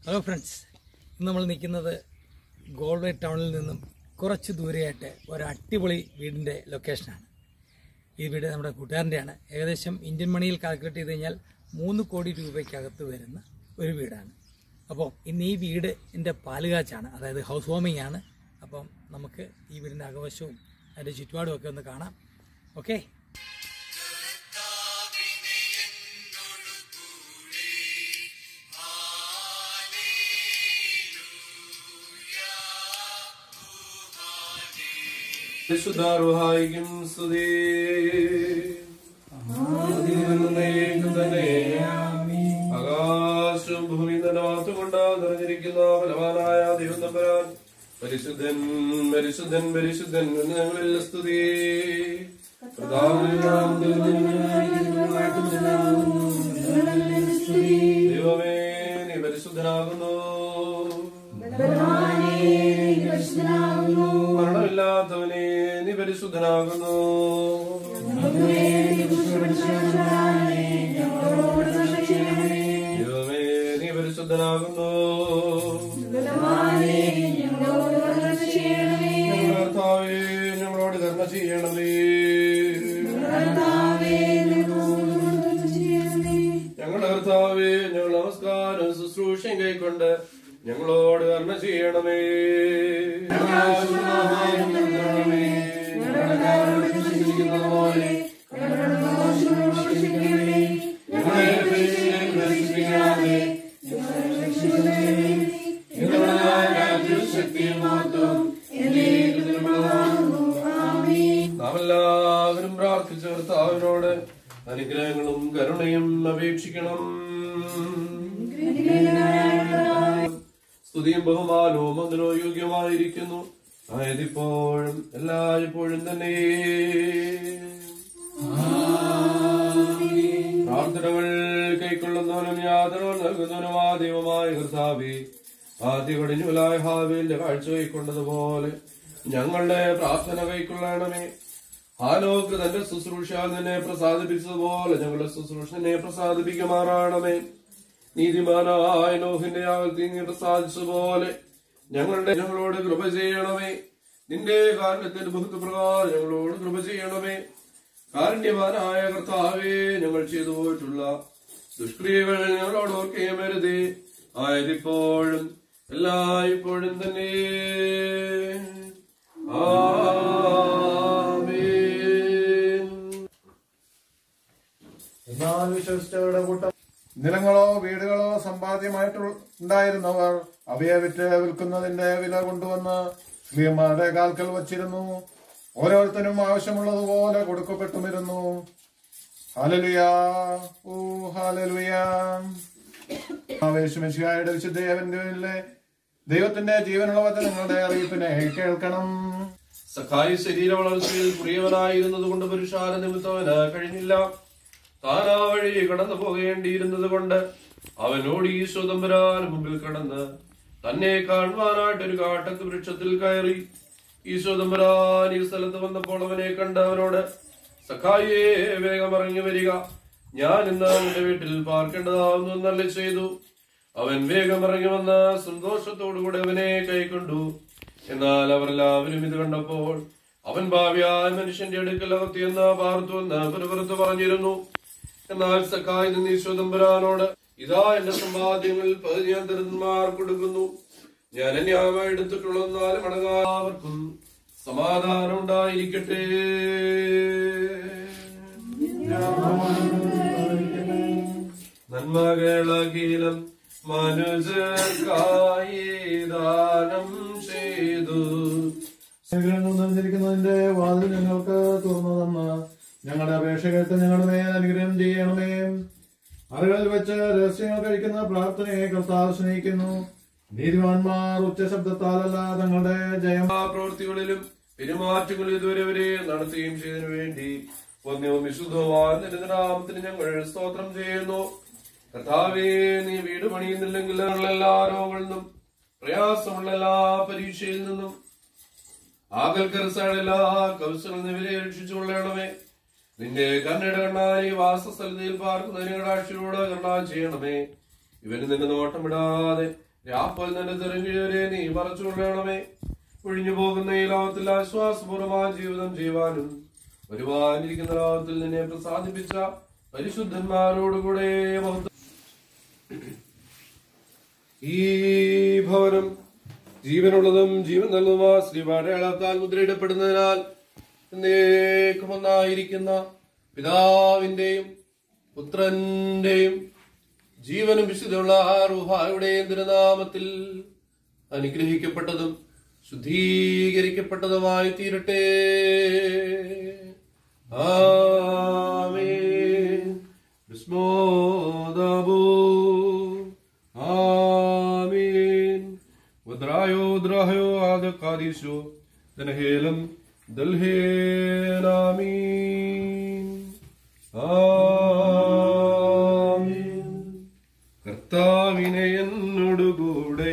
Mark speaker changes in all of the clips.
Speaker 1: hello friends ഇന്ന് നമ്മൾ നിൽക്കുന്നത് ഗോൾവേ ടൗണിൽ നിന്നും കുറച്ച് ദൂരെയായിട്ട് ഒരു അടിപൊളി വീടിൻ്റെ ലൊക്കേഷനാണ് ഈ വീട് നമ്മുടെ കൂട്ടുകാരൻ്റെയാണ് ഏകദേശം ഇന്ത്യൻ മണിയിൽ കാൽക്കുലേറ്റ് ചെയ്ത് കഴിഞ്ഞാൽ മൂന്ന് കോടി രൂപയ്ക്കകത്ത് വരുന്ന ഒരു വീടാണ് അപ്പോൾ ഇന്ന് ഈ വീട് എൻ്റെ പാലുകാച്ചാണ് അതായത് ഹൗസ് വാമിംഗ് ആണ് അപ്പം നമുക്ക് ഈ വീടിൻ്റെ അകവശവും അതിൻ്റെ ചുറ്റുപാടും ഒക്കെ ഒന്ന് കാണാം ഓക്കെ
Speaker 2: വിശുദ്ധാർഹായിക്കും സ്തുതി ആകാശവും ഭൂമി തന്നെ വാർത്തുകൊണ്ട് നിറഞ്ഞിരിക്കുന്ന ബലവാനായ ദൈവം നമ്പരാൻ പരിശുദ്ധൻ പരിശുദ്ധൻ പരിശുദ്ധൻ എന്ന് ഞങ്ങളിൽ സ്തുതി ദൈവമേ നീ പരിശുദ്ധനാകുന്നു മരണമില്ലാത്തവനെ നീ പരിശുദ്ധനാകുന്നു ദൈവമേ നീ പരിശുദ്ധനാകുന്നു ഞങ്ങളുടെ കർത്താവേ ഞങ്ങളോട് കർമ്മ ചെയ്യണമേ ഞങ്ങളുടെ കർത്താവേ ഞങ്ങൾ നമസ്കാരം ശുശ്രൂഷയും കൈക്കൊണ്ട് ഞങ്ങളോട് കർമ്മ ചെയ്യണമേ നാം എല്ലാവരും പ്രാർത്ഥിച്ച കർത്താവിനോട് അനുഗ്രഹങ്ങളും കരുണയും അപേക്ഷിക്കണം സ്തുതിയും ബഹുമാനവും അതിനോ യോഗ്യമായിരിക്കുന്നു ആയതിപ്പോഴും എല്ലായ്പ്പോഴും തന്നെ പ്രാർത്ഥനകൾ കൈക്കൊള്ളുന്നവനും യാതന നൽകുന്നവനുമാ ദൈവമായ കർത്താവേ ആദ്യ കടിഞ്ഞുലായ ഹാവേലിന്റെ കാഴ്ച കൈക്കൊണ്ടതുപോലെ ഞങ്ങളുടെ പ്രാർത്ഥന കൈക്കൊള്ളണമേ ഹാലോക്ക് തന്റെ ശുശ്രൂഷ നിന്നെ പ്രസാദിപ്പിച്ചതുപോലെ ഞങ്ങളുടെ ശുശ്രൂഷനെ പ്രസാദിപ്പിക്കുമാറാണമേ നീതിമാനായ നോഹിന്റെ യാഗത്തിൽ നീ പ്രസാദിച്ചതുപോലെ ഞങ്ങളുടെ ഞങ്ങളോട് കൃപ ചെയ്യണമേ നിന്റെ കാരണത്തിന്റെ ബഹുത്വപ്രകാരം ഞങ്ങളോട് കൃപ ചെയ്യണമേ കാരുണ്യവാനായ കർത്താവേ ഞങ്ങൾ ചെയ്തു പോയിട്ടുള്ള ദുഷ്ക്രിയകൾ ഞങ്ങളോട് ഓർക്കേമരുതേ ആയതിപ്പോഴും എല്ലായ്പ്പോഴും തന്നെ ആമേൻ
Speaker 3: എന്നാൽ വിശ്വസിച്ചവരുടെ കൂട്ടം നിലങ്ങളോ വീടുകളോ സമ്പാദ്യമായിട്ട് ഉണ്ടായിരുന്നവർ അവയെ വിറ്റ് വിൽക്കുന്നതിന്റെ വില കൊണ്ടുവന്ന് സ്ത്രീമാരുടെ കാൽക്കൽ വച്ചിരുന്നു ഓരോരുത്തരും ആവശ്യമുള്ളതുപോലെ കൊടുക്കപ്പെട്ടുമിരുന്നു ഹാലലുയാ ഓ ഹാലലുയാ ആവേശമിശിയായുടെ വിശുദ്ധേവന്റെ ദൈവത്തിന്റെ ജീവനുള്ള വചനങ്ങളുടെ അറിയിപ്പിനെ കേൾക്കണം
Speaker 2: സഖായി ശരീര വളർച്ചയിൽ പ്രിയവനായിരുന്നത് കൊണ്ട് പുരുഷാര നിമിത്തവന് കഴിഞ്ഞില്ല താനാ വഴി കടന്നു പോകേണ്ടിയിരുന്നത് കൊണ്ട് അവനോട് ഈ സ്വതമ്പരാൻ മുമ്പിൽ കടന്ന് തന്നെ കാണുവാനായിട്ട് ഒരു കാട്ടത്ത് വൃക്ഷത്തിൽ കയറി ഈ സ്വതമ്പരാൻ ഈ സ്ഥലത്ത് വന്നപ്പോൾ അവനെ കണ്ട് അവനോട് സഖായിയെ വേഗം ഇറങ്ങി വരിക ഞാൻ ഇന്ന് നിന്റെ വീട്ടിൽ പാർക്കേണ്ടതാവുന്നു എന്നല്ല ചെയ്തു അവൻ വേഗം ഇറങ്ങി വന്ന് സന്തോഷത്തോടുകൂടെ അവനെ കൈക്കൊണ്ടു എന്നാൽ അവരെല്ലാവരും ഇത് കണ്ടപ്പോൾ അവൻ ഭാവിയായ മനുഷ്യന്റെ അടുക്കൽ അകത്തിയെന്ന് പാർത്തുവെന്ന് പുറപുറത്ത് പറഞ്ഞിരുന്നു എന്നാൽ സഖായി നിന്ന് ഈശ്വതമ്പരാനോട് ഇതാ എന്റെ സമ്പാദ്യങ്ങളിൽ പകുതി ഞാൻ ദരിദ്രന്മാർ കൊടുക്കുന്നു ഞാൻ അന്യായമായി എടുത്തിട്ടുള്ളതെന്നാലും അടങ്ങാവർക്കും സമാധാനം ഉണ്ടായിരിക്കട്ടെ നന്മകളകീലം മനുജർക്കായി ദാനം ചെയ്തു
Speaker 3: അനുഗ്രഹങ്ങൾ നൽകിയിരിക്കുന്നതിന്റെ വാതിൽ ഞങ്ങൾക്ക് തുറന്നു തന്ന ഞങ്ങളുടെ അപേക്ഷ കേട്ട് ഞങ്ങളുടെ മേൽ അനുഗ്രഹം ചെയ്യണമേ അറികളിൽ വെച്ച് രഹസ്യങ്ങൾ കഴിക്കുന്ന പ്രാർത്ഥനയെ കർത്താവ് സ്നേഹിക്കുന്നു നീതിമാന്മാർ ഉച്ചശബ്ദത്താലല്ല തങ്ങളുടെ ജയം
Speaker 2: എല്ലാ പ്രവൃത്തികളിലും പെരുമാറ്റങ്ങളിൽ ഇതുവരെ വരെ നടത്തുകയും ചെയ്തതിനു വേണ്ടി ഒന്നവും വിശുദ്ധവുമായ നിന്റെ നാമത്തിന് ഞങ്ങൾ സ്തോത്രം ചെയ്യുന്നു കർത്താവേ നീ വീട് പണിയുന്നില്ലെങ്കിൽ ഞങ്ങൾ എല്ലാ രോഗങ്ങളിൽ നിന്നും പ്രയാസമുള്ള എല്ലാ പരീക്ഷയിൽ നിന്നും ആകൽക്കരസാണ് എല്ലാ കൗശലം ഇവരെ രക്ഷിച്ചുകൊള്ളണമേ നിന്റെ കണ്ണയുടെ കണ്ണായി വാസസ്ഥലത്തിൽ പാർക്കുന്ന കടാക്ഷിയോട് കരുണ ചെയ്യണമേ ഇവന് നിന്റെ നോട്ടം വിടാതെ രാപ്പൽ നിന്റെ തെരഞ്ഞുവരെ നീ മറച്ചുകൊള്ളണമേ ഒഴിഞ്ഞു പോകുന്ന ഈ ലോകത്തിൽ ആശ്വാസപൂർവമായ ജീവിതം ചെയ്യുവാനും വരുവാനിരിക്കുന്ന ലോകത്തിൽ നിന്നെ പ്രസാദിപ്പിച്ച പരിശുദ്ധന്മാരോടുകൂടെ മഹത്വം ഈ ഭവനം ജീവനുള്ളതും ജീവൻ നൽകുന്ന ശ്രീപാടയാളത്താൽ മുദ്രയിടപ്പെടുന്നതിനാൽ എന്നേക്കുമൊന്നായിരിക്കുന്ന പിതാവിന്റെയും പുത്രന്റെയും ജീവനും വിശുദ്ധമുള്ള ആ റുഹായുടെയും തിരുനാമത്തിൽ അനുഗ്രഹിക്കപ്പെട്ടതും ശുദ്ധീകരിക്കപ്പെട്ടതുമായി തീരട്ടെ ആമേൻ ബിസ്മോദാബോ ആമീൻ വദ്രായോ ദ്രാഹയോ ആദ കാദീശോ ദനഹേലം ദൽഹേനാമീൻ ആമീൻ കർത്താവിനെ എന്നോടുകൂടെ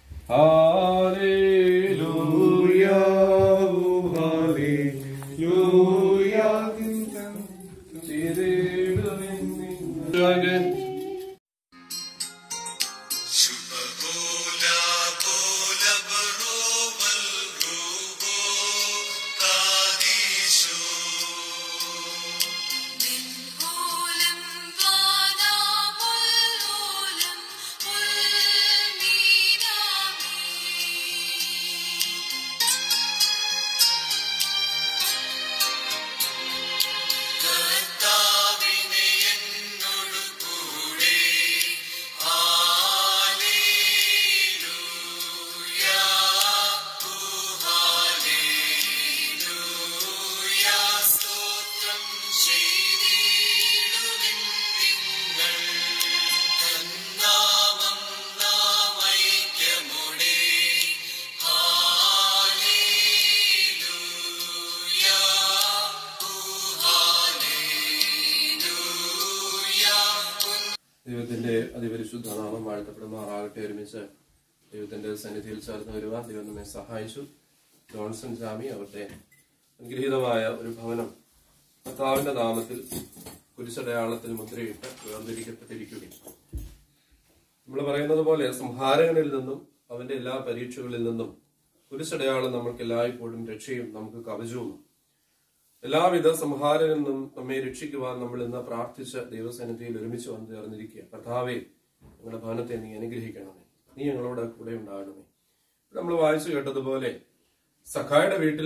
Speaker 2: ഹാലേലൂയ ഹാലേലൂയ ചെയ്തിടുമെന്നിൻ
Speaker 4: Bola bola baromal rubo kadisho
Speaker 5: منهولم بانا ملهولم
Speaker 4: കർത്താവിനെ എന്നോട് കൂടെ ഹാലേലൂയ ഹാലേലൂയ സ്തോത്രം ചെയ്തിടുവിൻ നിങ്ങൾ തന്നാമം നാം ഐക്യമോടെ ഹാലേലൂയ
Speaker 2: ദൈവത്തിന്റെ അതിപരിശുദ്ധ നാമം വാഴ്ത്തപ്പെടുമാറാകട്ടെ ഒരുമിച്ച് ദൈവത്തിന്റെ സന്നിധിയിൽ ചേർന്ന് വരുവാൻ ദൈവം നമ്മെ സഹായിച്ചു ജോൺസൺ സ്വാമി അവരുടെ അനുഗ്രഹീതമായ ഒരു ഭവനം കർത്താവിന്റെ നാമത്തിൽ കുരിശടയാളത്തിൽ മുദ്രയിട്ട് വേർതിരിക്കപ്പെട്ടിരിക്കുകയും നമ്മൾ പറയുന്നത് പോലെ സംഹാരങ്ങളിൽ നിന്നും അവന്റെ എല്ലാ പരീക്ഷകളിൽ നിന്നും കുരിശടയാളം നമ്മൾക്ക് എല്ലായ്പ്പോഴും രക്ഷയും നമുക്ക് കവചവും എല്ലാവിധ സംഹാരങ്ങളിൽ നിന്നും നമ്മെ രക്ഷിക്കുവാൻ നമ്മൾ ഇന്ന് പ്രാർത്ഥിച്ച ദൈവസന്നിധിയിൽ ഒരുമിച്ച് വന്നു ചേർന്നിരിക്കുക കർത്താവെ ഞങ്ങളുടെ ഭവനത്തെ നീ അനുഗ്രഹിക്കണമേ നീ ഞങ്ങളോട് കൂടെ ഉണ്ടാകണമേ ഇവിടെ നമ്മൾ വായിച്ചു കേട്ടതുപോലെ സഖായുടെ വീട്ടിൽ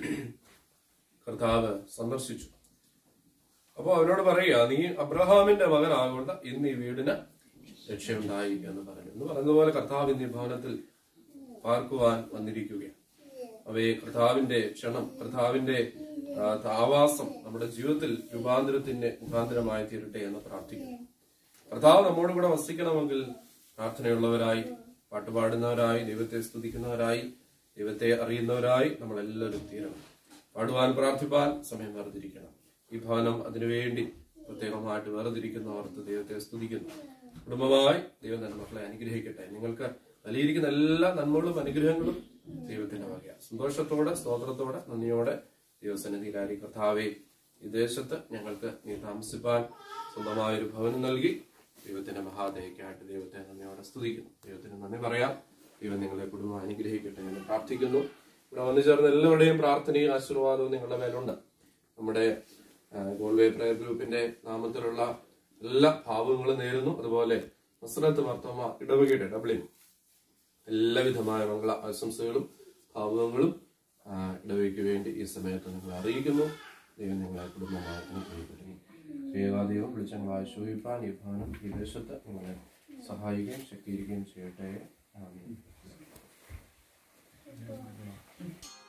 Speaker 2: കർത്താവ് സന്ദർശിച്ചു അപ്പൊ അവനോട് പറയുക നീ അബ്രഹാമിന്റെ മകനാകൊണ്ട് ഇന്ന് ഈ വീടിന് രക്ഷയുണ്ടായി എന്ന് പറഞ്ഞു എന്ന് പറഞ്ഞതുപോലെ കർത്താവ് ഇന്ന് ഈ ഭവനത്തിൽ പാർക്കുവാൻ വന്നിരിക്കുകയാണ് അവയെ കർത്താവിന്റെ ക്ഷണം കർത്താവിന്റെ ആ, ആവാസം നമ്മുടെ ജീവിതത്തിൽ രൂപാന്തരത്തിന്റെ മുഖാന്തരമായി തീരട്ടെ എന്ന് പ്രാർത്ഥിക്കുന്നു കർത്താവ് നമ്മോട് കൂടെ വസിക്കണമെങ്കിൽ പ്രാർത്ഥനയുള്ളവരായി പാട്ടുപാടുന്നവരായി ദൈവത്തെ സ്തുതിക്കുന്നവരായി ദൈവത്തെ അറിയുന്നവരായി നമ്മളെല്ലാവരും തീരണം പാടുവാൻ പ്രാർത്ഥിപ്പാൻ സമയം വേർതിരിക്കണം ഈ ഭവനം അതിനുവേണ്ടി പ്രത്യേകമായിട്ട് വേർതിരിക്കുന്നവർക്ക് ദൈവത്തെ സ്തുതിക്കുന്നു കുടുംബമായി ദൈവം തന്നെ മക്കളെ അനുഗ്രഹിക്കട്ടെ നിങ്ങൾക്ക് നൽകിയിരിക്കുന്ന എല്ലാ നന്മകളും അനുഗ്രഹങ്ങളും ദൈവത്തിന്റെ വകയാണ് സന്തോഷത്തോടെ സ്തോത്രത്തോടെ നന്ദിയോടെ ദൈവസന്നിധിയിലായി കർത്താവെ ഈ ദേശത്ത് ഞങ്ങൾക്ക് നീ താമസിപ്പാൻ സ്വന്തമായ ഒരു ഭവനം നൽകി ദൈവത്തിന്റെ മഹാദയക്കായിട്ട് ദൈവത്തെ നന്ദിയോടെ സ്തുതിക്കുന്നു ദൈവത്തിന് നന്ദി പറയാം ദൈവം നിങ്ങളെ കുടുംബം അനുഗ്രഹിക്കട്ടെ എന്ന് പ്രാർത്ഥിക്കുന്നു ഇവിടെ വന്നു ചേർന്ന എല്ലാവരുടെയും പ്രാർത്ഥനയും ആശീർവാദവും നിങ്ങളുടെ മേലുണ്ട് നമ്മുടെ ഗോൾവേ പ്രയർ ഗ്രൂപ്പിന്റെ നാമത്തിലുള്ള എല്ലാ ഭാവങ്ങളും നേരുന്നു അതുപോലെ മസ്രത്ത് മർത്തോമ ഇടവകയുടെ ഡബ്ലിൻ എല്ലാവിധമായ മംഗള ആശംസകളും ഭാവങ്ങളും ആ, ഇടവയ്ക്ക് വേണ്ടി ഈ സമയത്ത് നിങ്ങൾ അറിയിക്കുന്നു ദൈവം നിങ്ങളെ കുടുംബമായി അനുഗ്രഹിക്കട്ടെ ദൈവാദൈവം വിളിച്ചങ്ങളെ ആശ്വസിപ്പാൻ ഈ ഭവനം ഈ ദേശത്ത് നിങ്ങളെ സഹായിക്കുകയും ശക്തീകരിക്കുകയും ചെയ്യട്ടെ ആമേൻ